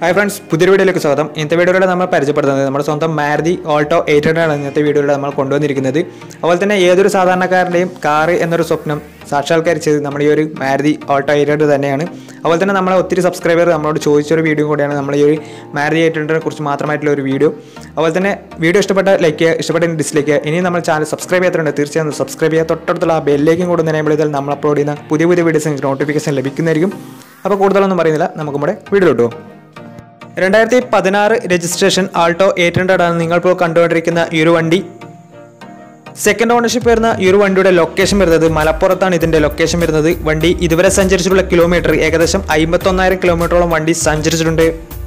hi friends പുതിയ വീഡിയോയിലേക്ക് സ്വാഗതം ഇന്നത്തെ വീഡിയോയിലൂടെ നമ്മൾ പരിചയപ്പെടുത്തുന്നത് നമ്മുടെ സ്വന്തം മാരുതി ഓൾട്ടോ എയ്റ്റ് ഹൺഡ്രഡ് ആണ് ഇന്നത്തെ വീഡിയോയിലൂടെ നമ്മൾ കൊണ്ടുവന്നിരിക്കുന്നത് അതുപോലെ തന്നെ ഏതൊരു സാധാരണക്കാരൻ്റെയും കാറ് എന്നൊരു സ്വപ്നം സാക്ഷാത്കരിച്ചത് നമ്മുടെ ഈ ഒരു മാരുതി ഓൾട്ടോ എയ്റ്റ് ഹൺഡ്രഡ് തന്നെയാണ് അതുപോലെ തന്നെ നമ്മളെ ഒത്തിരി സബ്സ്ക്രൈബർ നമ്മളോട് ചോദിച്ചൊരു വീഡിയോ കൂടിയാണ് നമ്മൾ ഈ ഒരു മാരുതി എയ്റ്റ് ഹൺഡ്രഡിനെ കുറിച്ച് മാത്രമായിട്ടുള്ള ഒരു വീഡിയോ അതുപോലെ തന്നെ വീഡിയോ ഇഷ്ടപ്പെട്ട ലൈക്ക് ചെയ്യുക ഇഷ്ടപ്പെട്ട ഡിസ്ലൈക്ക് ചെയ്യുക ഇനി നമ്മൾ ചാനൽ സബ്സ്ക്രൈബ് ചെയ്യാത്തുണ്ട് തീർച്ചയായും സബ്സ്ക്രൈബ് ചെയ്യുക തൊട്ടടുത്തുള്ള ആ ബെല്ലേക്കും കൂടെ എനേബിൾ ചെയ്താൽ നമ്മൾ അപ്ലോഡ് ചെയ്യുന്ന പുതിയ പുതിയ വീഡിയോസ് നിങ്ങൾക്ക് നോട്ടിഫിക്കേഷൻ ലഭിക്കുന്നതായിരിക്കും അപ്പോൾ കൂടുതലൊന്നും പറയുന്നില്ല നമുക്ക് നമ്മുടെ വീഡിയോ കിട്ടുമോ രണ്ടായിരത്തി പതിനാറ് രജിസ്ട്രേഷൻ ആൾട്ടോ എയ്റ്റ് ഹൺഡ്രഡ് ആണ് നിങ്ങളിപ്പോൾ കണ്ടുകൊണ്ടിരിക്കുന്ന ഈ ഒരു വണ്ടി സെക്കൻഡ് ഓണർഷിപ്പ് വരുന്ന ഈ ഒരു വണ്ടിയുടെ ലൊക്കേഷൻ വരുന്നത് മലപ്പുറത്താണ് ഇതിന്റെ ലൊക്കേഷൻ വരുന്നത് വണ്ടി ഇതുവരെ സഞ്ചരിച്ചിട്ടുള്ള കിലോമീറ്റർ ഏകദേശം അമ്പത്തൊന്നായിരം കിലോമീറ്ററോളം വണ്ടി സഞ്ചരിച്ചിട്ടുണ്ട്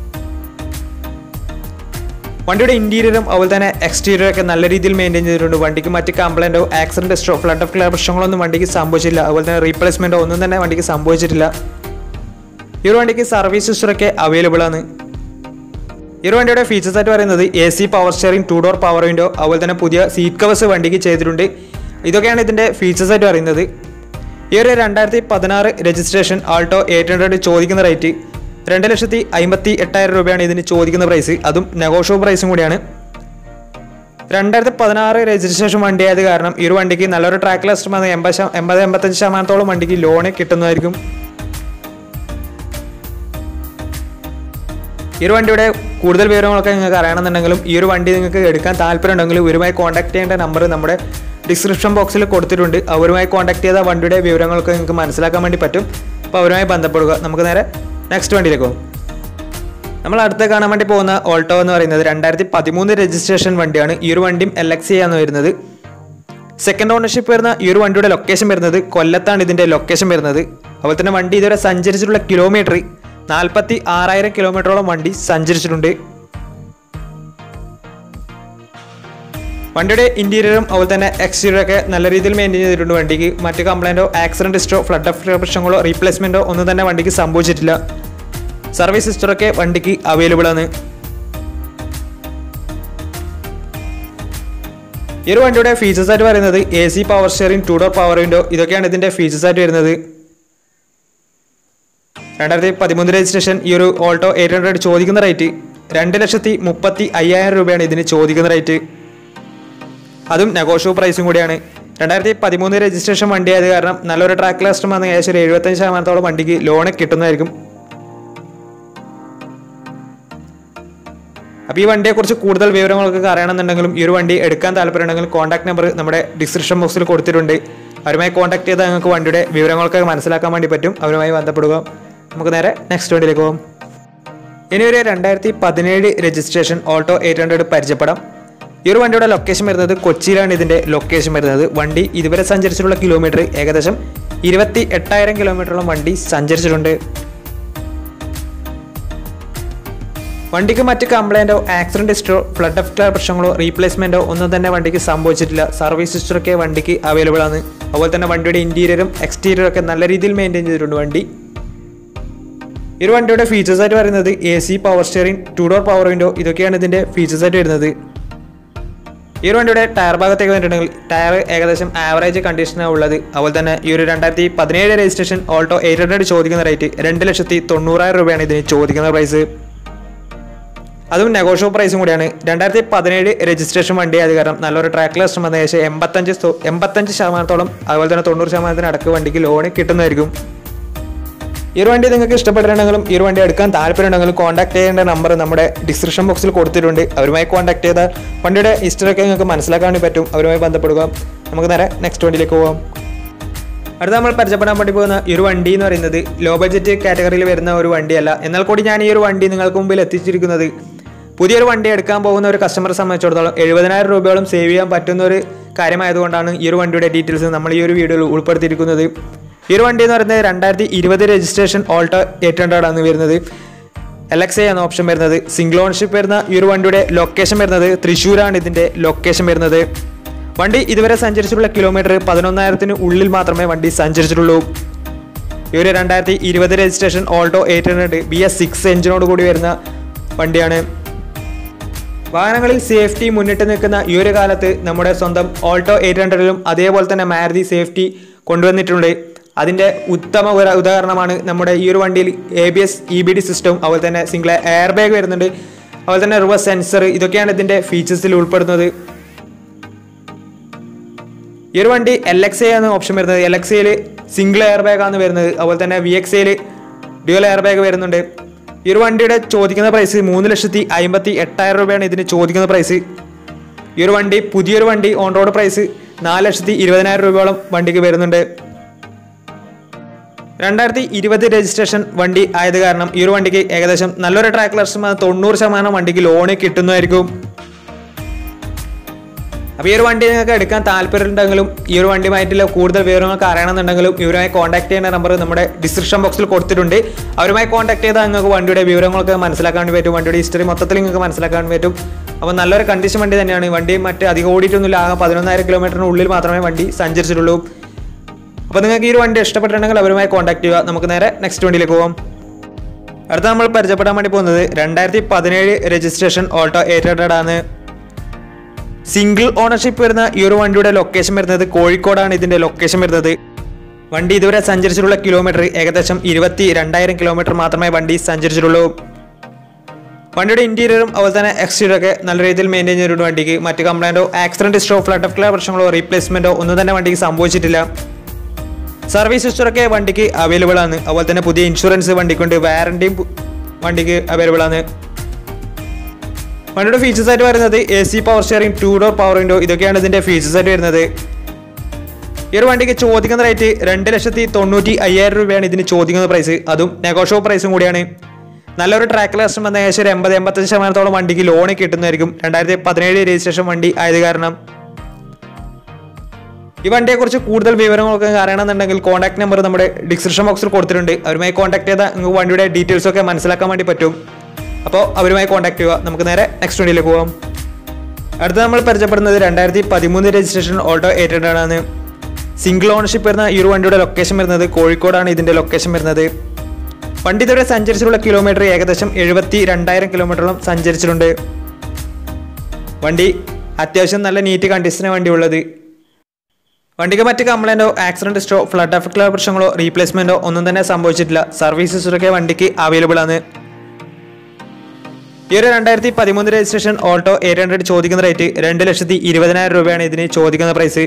വണ്ടിയുടെ ഇന്റീരിയറും അതുപോലെ തന്നെ എക്സ്റ്റീരിയർ ഒക്കെ നല്ല രീതിയിൽ മെയിൻറ്റെയിൻ ചെയ്തിട്ടുണ്ട് വണ്ടിക്ക് മറ്റ് കംപ്ലൈൻറ്റോ ആക്സിഡന്റ് ഹിസ്റ്ററോ ഫ്ലഡ് ഓഫ് ക്ലിയർ പ്രശ്നങ്ങളൊന്നും വണ്ടിക്ക് സംഭവിച്ചില്ല അതുപോലെ തന്നെ റീപ്ലേസ്മെന്റോ ഒന്നും തന്നെ വണ്ടിക്ക് സംഭവിച്ചിട്ടില്ല ഈ ഒരു വണ്ടിക്ക് സർവീസ് ഹിസ്റ്ററൊക്കെ അവൈലബിൾ ആണ് ഈ ഒരു വണ്ടിയുടെ ഫീച്ചേഴ്സ് ആയിട്ട് പറയുന്നത് A C power steering two door power window അതുപോലെ തന്നെ പുതിയ സീറ്റ് കവേഴ്സ് വണ്ടിക്ക് ചെയ്തിട്ടുണ്ട് ഇതൊക്കെയാണ് ഇതിൻ്റെ ഫീച്ചേഴ്സ് ആയിട്ട് പറയുന്നത് ഈ ഒരു രണ്ടായിരത്തി പതിനാറ് രജിസ്ട്രേഷൻ ആൾട്ടോ എയ്റ്റ് ഹൺഡ്രഡ് ചോദിക്കുന്ന റേറ്റ് രണ്ട് ലക്ഷത്തി അമ്പത്തി എട്ടായിരം രൂപയാണ് ഇതിന് ചോദിക്കുന്ന പ്രൈസ് അതും നെഗോഷ്യബിൾ പ്രൈസും കൂടിയാണ് രണ്ടായിരത്തി പതിനാറ് രജിസ്ട്രേഷൻ വണ്ടി ആയത് കാരണം ഈ ഒരു വണ്ടിക്ക് നല്ലൊരു ട്രാക്ക് ലിസ്റ്റ് വന്ന് എൺപത് ശത- എൺപത് എൺപത്തഞ്ച് ശതമാനത്തോളം വണ്ടിക്ക് ലോണ് കിട്ടുന്നതായിരിക്കും ഈ ഒരു വണ്ടിയുടെ കൂടുതൽ വിവരങ്ങളൊക്കെ നിങ്ങൾക്ക് അറിയണമെന്നുണ്ടെങ്കിലും ഈ ഒരു വണ്ടി നിങ്ങൾക്ക് എടുക്കാൻ താല്പര്യമുണ്ടെങ്കിൽ ഇവരുമായി കോൺടാക്ട് ചെയ്യേണ്ട നമ്പർ നമ്മുടെ ഡിസ്ക്രിപ്ഷൻ ബോക്സിൽ കൊടുത്തിട്ടുണ്ട് അവരുമായി കോൺടാക്ട് ചെയ്ത വണ്ടിയുടെ വിവരങ്ങളൊക്കെ നിങ്ങൾക്ക് മനസ്സിലാക്കാൻ വേണ്ടി പറ്റും അപ്പോൾ അവരുമായി ബന്ധപ്പെടുക നമുക്ക് നേരെ നെക്സ്റ്റ് വണ്ടിയിലേക്ക് പോകും നമ്മൾ അടുത്ത് കാണാൻ വേണ്ടി പോകുന്ന ഓൾട്ടോ എന്ന് പറയുന്നത് രണ്ടായിരത്തി പതിമൂന്ന് രജിസ്ട്രേഷൻ വണ്ടിയാണ് ഈ ഒരു വണ്ടിയും എൽ എക്സ് ചെയ്യാന്ന് വരുന്നത് സെക്കൻഡ് ഓണർഷിപ്പ് വരുന്ന ഈ ഒരു വണ്ടിയുടെ ലൊക്കേഷൻ വരുന്നത് കൊല്ലത്താണ് ഇതിന്റെ ലൊക്കേഷൻ വരുന്നത് അതുപോലെ തന്നെ വണ്ടി ഇതുവരെ സഞ്ചരിച്ചിട്ടുള്ള കിലോമീറ്റർ നാൽപ്പത്തി ആറായിരം കിലോമീറ്ററോളം വണ്ടി സഞ്ചരിച്ചിട്ടുണ്ട് വണ്ടിയുടെ ഇന്റീരിയറും അതുപോലെ തന്നെ എക്സ്റ്റീരിയർ ഒക്കെ നല്ല രീതിയിൽ മെയിൻറ്റെയിൻ ചെയ്തിട്ടുണ്ട് വണ്ടിക്ക് മറ്റ് കംപ്ലൈൻറ്റോ ആക്സിഡന്റ് ഹിസ്റ്ററോ ഫ്ലഡ് ഓഫ് പ്രശ്നങ്ങളോ റീപ്ലേസ്മെന്റോ ഒന്നും തന്നെ വണ്ടിക്ക് സംഭവിച്ചിട്ടില്ല സർവീസ് ഹിസ്റ്ററൊക്കെ വണ്ടിക്ക് അവൈലബിൾ ആണ് ഈ ഒരു വണ്ടിയുടെ ഫീച്ചേഴ്സ് ആയിട്ട് പറയുന്നത് A C power steering two door power window ഇതൊക്കെയാണ് ഇതിന്റെ ഫീച്ചേഴ്സ് ആയിട്ട് വരുന്നത് രണ്ടായിരത്തി പതിമൂന്ന് രജിസ്ട്രേഷൻ ഈ ഒരു ഓൾട്ടോ എയ്റ്റ് ഹൺഡ്രഡ് ചോദിക്കുന്ന റേറ്റ് രണ്ട് ലക്ഷത്തി മുപ്പത്തി അയ്യായിരം രൂപയാണ് ഇതിന് ചോദിക്കുന്ന റേറ്റ് അതും നെഗോഷ്യബിൾ പ്രൈസും കൂടിയാണ് രണ്ടായിരത്തി പതിമൂന്ന് രജിസ്ട്രേഷൻ വണ്ടി ആയത് കാരണം നല്ലൊരു ട്രാക്ക് ലാസ്റ്റം വന്ന് ഏകദേശം ഒരു എഴുപത്തഞ്ച് ശതമാനത്തോളം വണ്ടിക്ക് ലോണ് കിട്ടുന്നതായിരിക്കും അപ്പോൾ ഈ വണ്ടിയെക്കുറിച്ച് കൂടുതൽ വിവരങ്ങളൊക്കെ അറിയണമെന്നുണ്ടെങ്കിലും ഈ ഒരു വണ്ടി എടുക്കാൻ താല്പര്യമുണ്ടെങ്കിൽ കോൺടാക്ട് നമ്പർ നമ്മുടെ ഡിസ്ക്രിപ്ഷൻ ബോക്സിൽ കൊടുത്തിട്ടുണ്ട് അവരുമായി കോൺടാക്ട് ചെയ്താൽ നിങ്ങൾക്ക് വണ്ടിയുടെ വിവരങ്ങളൊക്കെ മനസ്സിലാക്കാൻ വേണ്ടി പറ്റും അവരുമായി ബന്ധപ്പെടുക നമുക്ക് നേരെ നെക്സ്റ്റ് വണ്ടിയിലേക്ക് പോകാം ഇനി ഒരു രണ്ടായിരത്തി പതിനേഴ് രജിസ്ട്രേഷൻ ഓൾട്ടോ എയ്റ്റ് ഹൺഡ്രഡ് പരിചയപ്പെടാം ഈ ഒരു വണ്ടിയുടെ ലൊക്കേഷൻ വരുന്നത് കൊച്ചിയിലാണ് ഇതിന്റെ ലൊക്കേഷൻ വരുന്നത് വണ്ടി ഇതുവരെ സഞ്ചരിച്ചിട്ടുള്ള കിലോമീറ്റർ ഏകദേശം ഇരുപത്തി എട്ടായിരം കിലോമീറ്ററോളം വണ്ടി സഞ്ചരിച്ചിട്ടുണ്ട് വണ്ടിക്ക് മറ്റ് കംപ്ലൈൻറ്റോ ആക്സിഡന്റ് ഹിസ്റ്ററോ ഫ്ലഡ് ഓഫ് ക്ലിയർ പ്രശ്നങ്ങളോ റീപ്ലേസ്മെന്റോ ഒന്നും തന്നെ വണ്ടിക്ക് സംഭവിച്ചിട്ടില്ല സർവീസ് ഹിസ്റ്ററൊക്കെ വണ്ടിക്ക് അവൈലബിൾ ആണ് അതുപോലെ തന്നെ വണ്ടിയുടെ ഇന്റീരിയറും എക്സ്റ്റീരിയറും ഒക്കെ നല്ല രീതിയിൽ മെയിൻറ്റെയിൻ ചെയ്തിട്ടുണ്ട് വണ്ടി ഈ ഒരു വണ്ടിയുടെ ഫീച്ചേഴ്സ് ആയിട്ട് പറയുന്നത് A C power steering two door power window ഇതൊക്കെയാണ് ഇതിന്റെ ഫീച്ചേഴ്സ് ആയിട്ട് വരുന്നത് ഈ ഒരു വണ്ടിയുടെ ടയർ ഭാഗത്തേക്ക് വന്നിട്ടുണ്ടെങ്കിൽ ടയർ ഏകദേശം ആവറേജ് കണ്ടീഷനാണ് ഉള്ളത് അതുപോലെ തന്നെ ഈ ഒരു രണ്ടായിരത്തി പതിനേഴ് രജിസ്ട്രേഷൻ ഓൾട്ടോ എയ്റ്റ് ഹൺഡ്രഡ് ചോദിക്കുന്ന റേറ്റ് രണ്ട് ലക്ഷത്തി തൊണ്ണൂറായിരം രൂപയാണ് ഇതിന് ചോദിക്കുന്ന പ്രൈസ് അതും നെഗോഷ്യബിൾ പ്രൈസും കൂടിയാണ് രണ്ടായിരത്തി പതിനേഴ് രജിസ്ട്രേഷൻ വണ്ടി ആയത് കാരണം നല്ലൊരു ട്രാക്ക് ലിസ്റ്റ് വന്ന ഏകദേശം എൺപത്തഞ്ച് സ്തോ- എൺപത്തഞ്ച് ശതമാനത്തോളം അതുപോലെ തന്നെ തൊണ്ണൂറ് ശതമാനത്തിന് അടക്ക് വണ്ടിക്ക് ലോൺ കിട്ടുന്നതായിരിക്കും ഈ ഒരു വണ്ടി നിങ്ങൾക്ക് ഇഷ്ടപ്പെട്ടിട്ടുണ്ടെങ്കിലും ഈ ഒരു വണ്ടി എടുക്കാൻ താല്പര്യമുണ്ടെങ്കിലും കോൺടാക്ട് ചെയ്യേണ്ട നമ്പർ നമ്മുടെ ഡിസ്ക്രിപ്ഷൻ ബോക്സിൽ കൊടുത്തിട്ടുണ്ട് അവരുമായി കോൺടാക്ട് ചെയ്താൽ വണ്ടിയുടെ ഹിസ്റ്ററി ഒക്കെ നിങ്ങൾക്ക് മനസ്സിലാക്കാൻ വേണ്ടി പറ്റും അവരുമായി ബന്ധപ്പെടുക നമുക്ക് നേരെ നെക്സ്റ്റ് വണ്ടിയിലേക്ക് പോകാം അടുത്ത നമ്മൾ പരിചയപ്പെടാൻ വേണ്ടി പോകുന്ന ഈ ഒരു വണ്ടി എന്ന് പറയുന്നത് ലോ ബഡ്ജറ്റ് കാറ്റഗറിയിൽ വരുന്ന ഒരു വണ്ടിയല്ല എന്നാൽ കൂടി ഞാൻ ഈ ഒരു വണ്ടി നിങ്ങൾക്ക് മുമ്പിൽ എത്തിച്ചിരിക്കുന്നത് പുതിയൊരു വണ്ടി എടുക്കാൻ പോകുന്ന ഒരു കസ്റ്റമറെ സംബന്ധിച്ചിടത്തോളം എഴുപതിനായിരം രൂപയോളം സേവ് ചെയ്യാൻ പറ്റുന്ന ഒരു കാര്യമായതുകൊണ്ടാണ് ഈ ഒരു വണ്ടിയുടെ ഡീറ്റെയിൽസ് നമ്മൾ ഈ ഒരു വീഡിയോയിൽ ഉൾപ്പെടുത്തിയിരിക്കുന്നത് ഈ ഒരു വണ്ടി എന്ന് പറയുന്നത് രണ്ടായിരത്തി ഇരുപത് രജിസ്ട്രേഷൻ ഓൾട്ടോ എയ്റ്റ് ഹൺഡ്രഡ് ആണ് വരുന്നത് എൽ എക്സ് എ എന്ന ഓപ്ഷൻ വരുന്നത് സിംഗിൾ ഓൺഷിപ്പ് വരുന്ന ഈ ഒരു വണ്ടിയുടെ ലൊക്കേഷൻ വരുന്നത് തൃശ്ശൂരാണ് ഇതിന്റെ ലൊക്കേഷൻ വരുന്നത് വണ്ടി ഇതുവരെ സഞ്ചരിച്ചിട്ടുള്ള കിലോമീറ്റർ പതിനൊന്നായിരത്തിന് ഉള്ളിൽ മാത്രമേ വണ്ടി സഞ്ചരിച്ചിട്ടുള്ളൂ ഈ ഒരു രണ്ടായിരത്തി ഇരുപത് registration Alto eight hundred B S six എഞ്ചിനോട് കൂടി വരുന്ന വണ്ടിയാണ് വാഹനങ്ങളിൽ സേഫ്റ്റി മുന്നിട്ട് നിൽക്കുന്ന ഈ ഒരു കാലത്ത് നമ്മുടെ സ്വന്തം ഓൾട്ടോ എയ്റ്റ് ഹൺഡ്രഡിലും അതേപോലെ തന്നെ മാരുതി സേഫ്റ്റി കൊണ്ടുവന്നിട്ടുണ്ട് അതിൻ്റെ ഉത്തമ ഒരു ഉദാഹരണമാണ് നമ്മുടെ ഈ ഒരു വണ്ടിയിൽ A B S E B D സിസ്റ്റവും അതുപോലെ തന്നെ സിംഗിൾ എയർ ബാഗ് വരുന്നുണ്ട് അതുപോലെ തന്നെ റിവേഴ്സ് സെൻസർ ഇതൊക്കെയാണ് ഇതിൻ്റെ ഫീച്ചേഴ്സിൽ ഉൾപ്പെടുന്നത് ഈ ഒരു വണ്ടി എൽ എക്സ് എ ആണ് ഓപ്ഷൻ വരുന്നത് എൽ എക്സ് എയിൽ സിംഗിൾ എയർ ബാഗ് ആണ് വരുന്നത് അതുപോലെ തന്നെ വി എക്സ് എയിൽ ഡ്യുവൽ എയർ ബാഗ് വരുന്നുണ്ട് ഈ ഒരു വണ്ടിയുടെ ചോദിക്കുന്ന പ്രൈസ് മൂന്ന് ലക്ഷത്തി അമ്പത്തി എട്ടായിരം രൂപയാണ് ഇതിന് ചോദിക്കുന്ന പ്രൈസ് ഈ ഒരു വണ്ടി പുതിയൊരു വണ്ടി ഓൺ റോഡ് പ്രൈസ് നാല് ലക്ഷത്തി ഇരുപതിനായിരം രൂപയോളം വണ്ടിക്ക് വരുന്നുണ്ട് രണ്ടായിരത്തി ഇരുപത് രജിസ്ട്രേഷൻ വണ്ടി ആയത് കാരണം ഈ ഒരു വണ്ടിക്ക് ഏകദേശം നല്ലൊരു ട്രാക്ക് ലക്ഷം തൊണ്ണൂറ് ശതമാനം വണ്ടിക്ക് ലോണ് കിട്ടുന്നതായിരിക്കും അപ്പോൾ ഈ ഒരു വണ്ടി നിങ്ങൾക്ക് എടുക്കാൻ താല്പര്യമുണ്ടെങ്കിലും ഈ ഒരു വണ്ടിയുമായിട്ടുള്ള കൂടുതൽ വിവരങ്ങൾക്ക് അറിയണമെന്നുണ്ടെങ്കിലും ഇവരുമായി കോൺടാക്ട് ചെയ്യുന്ന നമ്പർ നമ്മുടെ ഡിസ്ക്രിപ്ഷൻ ബോക്സിൽ കൊടുത്തിട്ടുണ്ട് അവരുമായി കോൺടാക്ട് ചെയ്താൽ നിങ്ങൾക്ക് വണ്ടിയുടെ വിവരങ്ങളൊക്കെ മനസ്സിലാക്കാൻ വേണ്ടി പറ്റും വണ്ടിയുടെ ഹിസ്റ്ററി മൊത്തത്തിൽ നിങ്ങൾക്ക് മനസ്സിലാക്കാൻ പറ്റും അപ്പോൾ നല്ലൊരു കണ്ടീഷൻ വണ്ടി തന്നെയാണ് വണ്ടി മറ്റ് അധികം ഓടിയിട്ടൊന്നുമില്ല ആകെ പതിനൊന്നായിരം കിലോമീറ്ററിന് ഉള്ളിൽ മാത്രമേ വണ്ടി സഞ്ചരിച്ചിട്ടുള്ളൂ അപ്പോൾ നിങ്ങൾക്ക് ഈ ഒരു വണ്ടി ഇഷ്ടപ്പെട്ടിട്ടുണ്ടെങ്കിൽ അവരുമായി കോൺടാക്ട് ചെയ്യുക നമുക്ക് നേരെ നെക്സ്റ്റ് വണ്ടിയിലേക്ക് പോകാം അടുത്ത നമ്മൾ പരിചയപ്പെടാൻ വേണ്ടി പോകുന്നത് രണ്ടായിരത്തി പതിനേഴ് രജിസ്ട്രേഷൻ ഓട്ടോ എയ്റ്റ് ആണ് സിംഗിൾ ഓണർഷിപ്പ് വരുന്ന ഈ ഒരു വണ്ടിയുടെ ലൊക്കേഷൻ വരുന്നത് കോഴിക്കോടാണ് ഇതിന്റെ ലൊക്കേഷൻ വരുന്നത് വണ്ടി ഇതുവരെ സഞ്ചരിച്ചിട്ടുള്ള കിലോമീറ്റർ ഏകദേശം ഇരുപത്തി രണ്ടായിരം കിലോമീറ്റർ മാത്രമേ വണ്ടി സഞ്ചരിച്ചിട്ടുള്ളൂ വണ്ടിയുടെ ഇന്റീരിയറും അതുപോലെ തന്നെ എക്സ്റ്റീരിയർ ഒക്കെ നല്ല രീതിയിൽ മെയിൻറ്റെയിൻ ചെയ്തിട്ടുണ്ട് വണ്ടിക്ക് മറ്റ് കംപ്ലൈൻറ്റോ ആക്സിഡന്റ് ഹിസ്റ്ററോ ഫ്ലഡ് ഓഫ് ക്ലിയർ പ്രശ്നങ്ങളോ റീപ്ലേസ്മെന്റോ ഒന്നും തന്നെ വണ്ടിക്ക് സംഭവിച്ചിട്ടില്ല സർവീസ് ഹിസ്റ്ററൊക്കെ വണ്ടിക്ക് അവൈലബിൾ ആണ് അതുപോലെ തന്നെ പുതിയ ഇൻഷുറൻസ് വണ്ടിക്കുണ്ട് വാറണ്ടിയും വണ്ടിക്ക് അവൈലബിൾ ആണ് വണ്ടിയുടെ ഫീച്ചേഴ്സ് ആയിട്ട് വരുന്നത് A C power steering two door power window ഇതൊക്കെയാണ് ഇതിന്റെ ഫീച്ചേഴ്സ് ആയിട്ട് വരുന്നത് ഈ ഒരു വണ്ടിക്ക് ചോദിക്കുന്ന റേറ്റ് രണ്ട് ലക്ഷത്തി തൊണ്ണൂറ്റി അയ്യായിരം രൂപയാണ് ഇതിന് ചോദിക്കുന്ന പ്രൈസ് അതും നെഗോഷോ പ്രൈസും കൂടിയാണ് നല്ലൊരു ട്രാക്ക് ലക്ഷം വന്ന ഏകദേശം ഒരു എൺപത് എൺപത്തഞ്ച് ശതമാനത്തോളം വണ്ടിക്ക് ലോൺ കിട്ടുന്നതായിരിക്കും രണ്ടായിരത്തി പതിനേഴ് രജിസ്ട്രേഷൻ വണ്ടി ആയത് കാരണം ഈ വണ്ടിയെക്കുറിച്ച് കൂടുതൽ വിവരങ്ങളൊക്കെ അറിയണമെന്നുണ്ടെങ്കിൽ കോൺടാക്ട് നമ്പർ നമ്മുടെ ഡിസ്ക്രിപ്ഷൻ ബോക്സിൽ കൊടുത്തിട്ടുണ്ട് അവരുമായി കോൺടാക്ട് ചെയ്താൽ നിങ്ങൾക്ക് വണ്ടിയുടെ ഡീറ്റെയിൽസ് ഒക്കെ മനസ്സിലാക്കാൻ വേണ്ടി പറ്റും അപ്പോൾ അവരുമായി കോൺടാക്ട് ചെയ്യുക നമുക്ക് നേരെ നെക്സ്റ്റ് വണ്ടിയിലേക്ക് പോകാം അടുത്ത നമ്മൾ പരിചയപ്പെടുന്നത് രണ്ടായിരത്തി പതിമൂന്ന് രജിസ്ട്രേഷൻ ഓട്ടോ എയ്റ്റ് ആണ് സിംഗിൾ ഓണർഷിപ്പ് വരുന്ന ഈ ഒരു വണ്ടിയുടെ ലൊക്കേഷൻ വരുന്നത് കോഴിക്കോടാണ് ഇതിന്റെ ലൊക്കേഷൻ വരുന്നത് വണ്ടി ഇതുവരെ സഞ്ചരിച്ചിട്ടുള്ള കിലോമീറ്റർ ഏകദേശം എഴുപത്തി രണ്ടായിരം കിലോമീറ്ററോളം സഞ്ചരിച്ചിട്ടുണ്ട് വണ്ടി അത്യാവശ്യം നല്ല നീറ്റ് കണ്ടീഷനാണ് വണ്ടി ഉള്ളത് വണ്ടിക്ക് മറ്റ് കംപ്ലൈൻറ്റോ ആക്സിഡന്റ് ഹിസ്റ്ററോ ഫ്ലഡ് എഫക്റ്റുള്ള പ്രശ്നങ്ങളോ റീപ്ലേസ്മെന്റോ ഒന്നും തന്നെ സംഭവിച്ചിട്ടില്ല സർവീസ് ഹിസ്റ്ററൊക്കെ വണ്ടിക്ക് അവൈലബിൾ ആണ് ഈ ഒരു രണ്ടായിരത്തി പതിമൂന്ന് രജിസ്ട്രേഷൻ ഓൾട്ടോ എയ്റ്റ് ഹൺഡ്രഡ് ചോദിക്കുന്ന റേറ്റ് രണ്ട് ലക്ഷത്തി ഇരുപതിനായിരം രൂപയാണ് ഇതിന് ചോദിക്കുന്ന പ്രൈസ്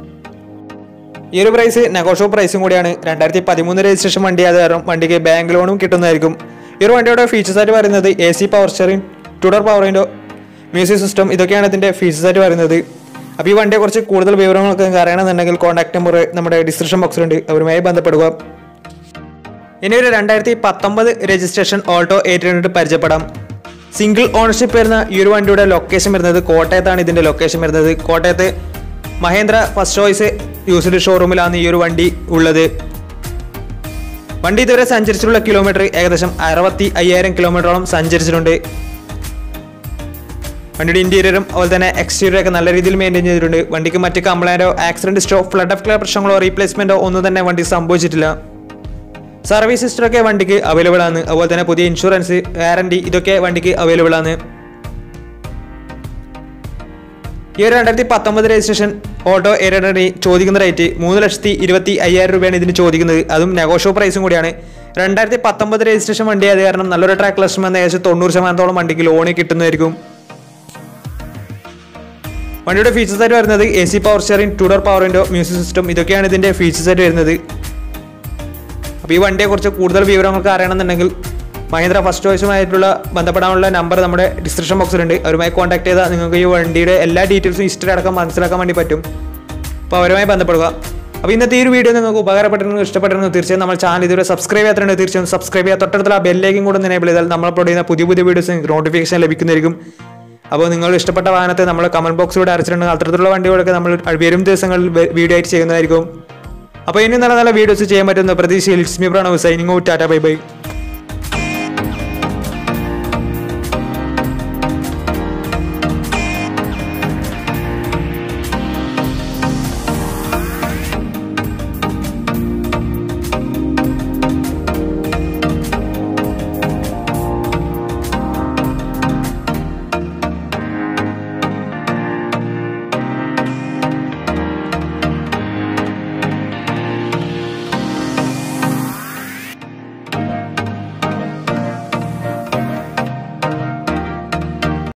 ഈ ഒരു പ്രൈസ് നെഗോഷോ പ്രൈസും കൂടിയാണ് രണ്ടായിരത്തി പതിമൂന്ന് രജിസ്ട്രേഷൻ വണ്ടി ആയത് കാരണം വണ്ടിക്ക് ബാങ്ക് ലോണും കിട്ടുന്നതായിരിക്കും ഈ ഒരു വണ്ടിയുടെ ഫീച്ചേഴ്സ് ആയിട്ട് പറയുന്നത് A C power steering two door power window music system ഇതൊക്കെയാണ് ഇതിന്റെ ഫീച്ചേഴ്സ് ആയിട്ട് പറയുന്നത് അപ്പോൾ ഈ വണ്ടിയെക്കുറിച്ച് കൂടുതൽ വിവരങ്ങളൊക്കെ നിങ്ങൾക്ക് അറിയണമെന്നുണ്ടെങ്കിൽ കോൺടാക്ട് നമ്പർ നമ്മുടെ ഡിസ്ക്രിപ്ഷൻ ബോക്സിലുണ്ട് അവരുമായി ബന്ധപ്പെടുക ഇനി ഒരു രണ്ടായിരത്തി പത്തൊമ്പത് രജിസ്ട്രേഷൻ ഓൾട്ടോ എയ്റ്റ് ഹൺഡ്രഡ് പരിചയപ്പെടാം സിംഗിൾ ഓണർഷിപ്പ് വരുന്ന ഈ ഒരു വണ്ടിയുടെ ലൊക്കേഷൻ വരുന്നത് കോട്ടയത്താണ് ഇതിന്റെ ലൊക്കേഷൻ വരുന്നത് കോട്ടയത്ത് മഹേന്ദ്ര ഫസ്റ്റ് ചോയ്സ് യൂസ്ഡ് ഷോറൂമിലാണ് ഈ ഒരു വണ്ടി ഉള്ളത് വണ്ടി ഇതുവരെ സഞ്ചരിച്ചിട്ടുള്ള കിലോമീറ്റർ ഏകദേശം അറുപത്തി അയ്യായിരം കിലോമീറ്ററോളം സഞ്ചരിച്ചിട്ടുണ്ട് വണ്ടിയുടെ ഇന്റീരിയറും അതുപോലെ തന്നെ എക്സ്റ്റീരിയർ ഒക്കെ നല്ല രീതിയിൽ മെയിൻറ്റെയിൻ ചെയ്തിട്ടുണ്ട് വണ്ടിക്ക് മറ്റ് കംപ്ലൈൻറ്റോ ആക്സിഡന്റ് ഹിസ്റ്റോ ഫ്ലഡ് ഓഫ് ക്ലിയർ പ്രശ്നങ്ങളോ റീപ്ലേസ്മെന്റോ ഒന്നും തന്നെ വണ്ടി സംഭവിച്ചിട്ടില്ല സർവീസ് ഹിസ്റ്ററൊക്കെ വണ്ടിക്ക് അവൈലബിൾ ആണ് അതുപോലെ തന്നെ പുതിയ ഇൻഷുറൻസ് വാറണ്ടി ഇതൊക്കെ വണ്ടിക്ക് അവൈലബിൾ ആണ് ഈ ഒരു രണ്ടായിരത്തി പത്തൊമ്പത് രജിസ്ട്രേഷൻ ഓട്ടോ എയർഡി ചോദിക്കുന്ന റേറ്റ് മൂന്ന് ലക്ഷത്തി ഇരുപത്തി അയ്യായിരം രൂപയാണ് ഇതിന് ചോദിക്കുന്നത് അതും നെഗോഷോ പ്രൈസും കൂടിയാണ് രണ്ടായിരത്തി പത്തൊമ്പത് രജിസ്ട്രേഷൻ വണ്ടി ആയത് കാരണം നല്ലൊരു ട്രാക്ക് ലക്ഷം എന്ന ഏകദേശം തൊണ്ണൂറ് ശതമാനത്തോളം വണ്ടിക്ക് ലോണ് കിട്ടുന്നതായിരിക്കും വണ്ടിയുടെ ഫീച്ചേഴ്സ് ആയിട്ട് വരുന്നത് A C power steering two door power window music system ഇതൊക്കെയാണ് ഇതിന്റെ ഫീച്ചേഴ്സ് ആയിട്ട് വരുന്നത് അപ്പോൾ ഈ വണ്ടിയെക്കുറിച്ച് കൂടുതൽ വിവരങ്ങൾക്ക് അറിയണമെന്നുണ്ടെങ്കിൽ മഹീന്ദ്ര ഫസ്റ്റ് ചോയ്സുമായിട്ടുള്ള ബന്ധപ്പെടാനുള്ള നമ്പർ നമ്മുടെ ഡിസ്ക്രിപ്ഷൻ ബോക്സിലുണ്ട് അവരുമായി കോൺടാക്ട് ചെയ്താൽ നിങ്ങൾക്ക് ഈ വണ്ടിയുടെ എല്ലാ ഡീറ്റെയിൽസും ഹിസ്റ്ററി അടക്കം മനസ്സിലാക്കാൻ വേണ്ടി പറ്റും അപ്പോൾ അവരുമായി ബന്ധപ്പെടുക അപ്പോൾ ഇന്നത്തെ ഈ ഒരു വീഡിയോ നിങ്ങൾക്ക് ഉപകാരപ്പെട്ടിരുന്നു ഇഷ്ടപ്പെട്ടിരുന്നു തീർച്ചയായും നമ്മൾ ചാനൽ ഇതുവരെ സബ്സ്ക്രൈബ് ചെയ്യാത്തുണ്ട് തീർച്ചയായും സബ്സ്ക്രൈബ് ചെയ്യാൻ തൊട്ടടുത്തുള്ള ആ ബെല്ലേക്കും കൂടെ എനേബിൾ ചെയ്താൽ നമ്മൾ അപ്ലോഡ് ചെയ്യുന്ന പുതിയ പുതിയ വീഡിയോസ് നിങ്ങൾക്ക് നോട്ടിഫിക്കേഷൻ ലഭിക്കുന്നതായിരിക്കും അപ്പോൾ നിങ്ങൾ ഇഷ്ടപ്പെട്ട വാഹനത്തെ നമ്മൾ കമന്റ് ബോക്സിലൂടെ അരച്ചിട്ടുണ്ട് അത്തരത്തിലുള്ള വണ്ടികളൊക്കെ നമ്മൾ വരും ദിവസങ്ങളിൽ വീഡിയോ ആയിട്ട് ചെയ്യുന്നതായിരിക്കും അപ്പോൾ ഇനി നല്ല നല്ല വീഡിയോസ് ചെയ്യാൻ പറ്റുന്ന പ്രതീക്ഷയിൽ it's me Pranav signing out tata bye by